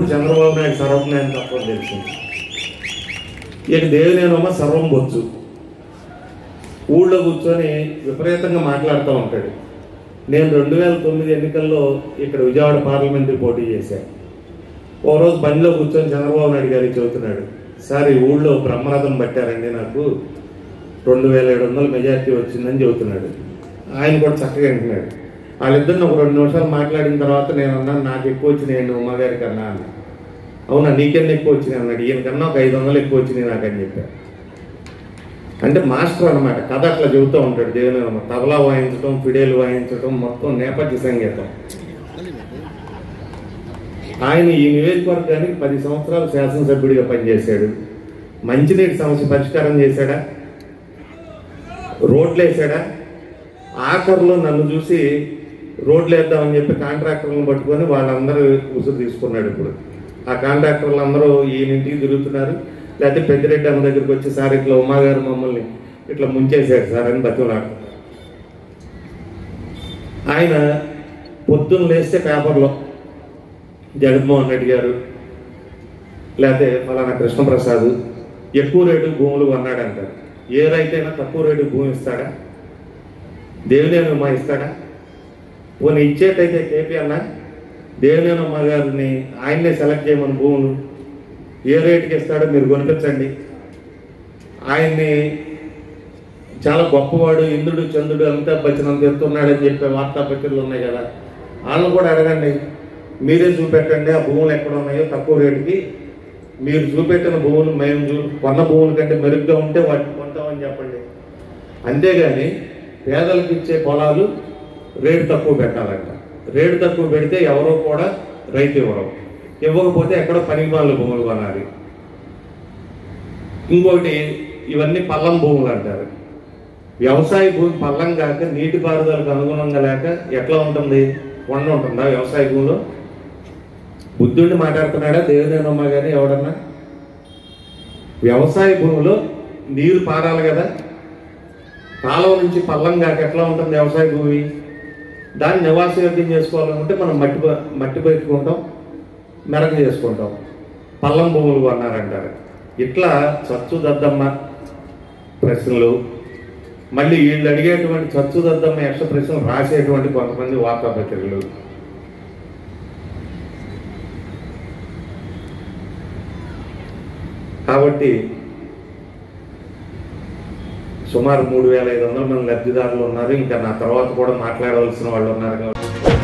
ఇప్పుడు చంద్రబాబు నాయుడు సర్వజ్ఞానం తప్పని తెలిసింది ఇక దేవినేనమ్మ సర్వం బొచ్చు ఊళ్ళో కూర్చొని విపరీతంగా మాట్లాడుతూ ఉంటాడు నేను రెండు వేల తొమ్మిది ఎన్నికల్లో ఇక్కడ విజయవాడ పార్లమెంటరీ పోటీ చేశాను ఓ రోజు బండిలో కూర్చొని చంద్రబాబు నాయుడు గారికి చెబుతున్నాడు సార్ ఈ ఊళ్ళో బ్రహ్మరథం పట్టారండి నాకు రెండు వేల ఏడు వందల మెజార్టీ వచ్చిందని చెబుతున్నాడు ఆయన కూడా చక్కగా వింటున్నాడు వాళ్ళిద్దరిని ఒక రెండు నిమిషాలు మాట్లాడిన తర్వాత నేను అన్నాను నాకు ఎక్కువ వచ్చినాయండి ఉమ్మగారి కన్నా అన్న అవునా నీకెన్ని ఎక్కువ వచ్చినాయి అన్నాడు ఈయన కన్నా ఒక ఐదు వందలు ఎక్కువ వచ్చినాయి నాకని చెప్పాను అంటే మాస్టర్ అన్నమాట కథ అట్లా చెబుతూ ఉంటాడు దేవుని తబలా వాయించడం ఫిడేలు వాయించడం మొత్తం నేపథ్య సంగీతం ఆయన ఈ నియోజకవర్గానికి పది సంవత్సరాలు శాసనసభ్యుడిగా పనిచేశాడు మంచినీటి సమస్య పరిష్కారం చేశాడా రోడ్లు వేసాడా ఆఖరిలో నన్ను చూసి రోడ్లు వేద్దామని చెప్పి కాంట్రాక్టర్లను పట్టుకొని వాళ్ళందరూ ఉసురు తీసుకున్నాడు ఇప్పుడు ఆ కాంట్రాక్టర్లు అందరూ ఈయన ఇంటికి తిరుగుతున్నారు లేకపోతే పెద్దిరెడ్డి అమ్మ దగ్గరికి వచ్చి సార్ ఇట్లా ఉమాగారు మమ్మల్ని ఇట్లా ముంచేశాడు సార్ అని బతిమలాడుతున్నారు ఆయన పొద్దున్న లేస్తే పేపర్లో జగన్మోహన్ రెడ్డి గారు లేకపోతే ఫలానా కృష్ణప్రసాద్ ఎక్కువ రేటు భూములు కొన్నాడంటారు ఏ రైతైనా తక్కువ రేటు భూమి ఇస్తాడా దేవినేని ఉమా ఇస్తాడా పోనీ ఇచ్చేటైతే కేపీ అన్న దేవినేని ఉమా గారిని ఆయన్నే సెలెక్ట్ చేయమని భూములు ఏ రేటుకి ఇస్తాడో మీరు కొనిపించండి ఆయన్ని చాలా గొప్పవాడు ఇంద్రుడు చంద్రుడు అమితాబ్ బచ్చన్ అంత ఎత్తున్నాడని చెప్పే వార్తాపత్రికలు ఉన్నాయి కదా వాళ్ళని కూడా అడగండి మీరే చూపెట్టండి ఆ భూములు ఎక్కడ ఉన్నాయో తక్కువ రేటుకి మీరు చూపెట్టిన భూములు మేము చూ కొన్న భూముల కంటే మెరుగ్గా ఉంటే వాటిని కొంటామని చెప్పండి అంతేగాని పేదలకు ఇచ్చే పొలాలు రేటు తక్కువ పెట్టాలంట రేటు తక్కువ పెడితే ఎవరో కూడా రైతు ఇవ్వరు ఇవ్వకపోతే ఎక్కడో పనికి మాల భూములు కొనాలి ఇంకోటి ఇవన్నీ పల్లం భూములు అంటారు వ్యవసాయ భూమి పల్లం కాక నీటిపారుదలకు అనుగుణంగా లేక ఎట్లా ఉంటుంది కొండ ఉంటుందా వ్యవసాయ భూమిలో బుద్ధుడిని మాట్లాడుతున్నాడా దేవినేనమ్మ గాని ఎవడన్నా వ్యవసాయ భూమిలో నీరు పారాలి కదా కాలువ నుంచి పల్లం కాక ఎట్లా ఉంటుంది వ్యవసాయ భూమి దాన్ని నివాసయోగ్యం చేసుకోవాలనుకుంటే మనం మట్టి ప- మట్టి పెట్టుకుంటాం మెరక చేసుకుంటాం పల్లం భూములు కొన్నారంటారు ఇట్లా చచ్చు దద్దమ్మ ప్రశ్నలు మళ్ళీ వీళ్ళు అడిగేటువంటి చచ్చు దద్దమ్మ యక్ష ప్రశ్నలు రాసేటువంటి కొంతమంది వార్తాపత్రికలు కాబట్టి సుమారు మూడు వేల ఐదు వందల మంది లబ్ధిదారులు ఉన్నారు ఇంకా నా తర్వాత కూడా మాట్లాడవలసిన వాళ్ళు ఉన్నారు కాబట్టి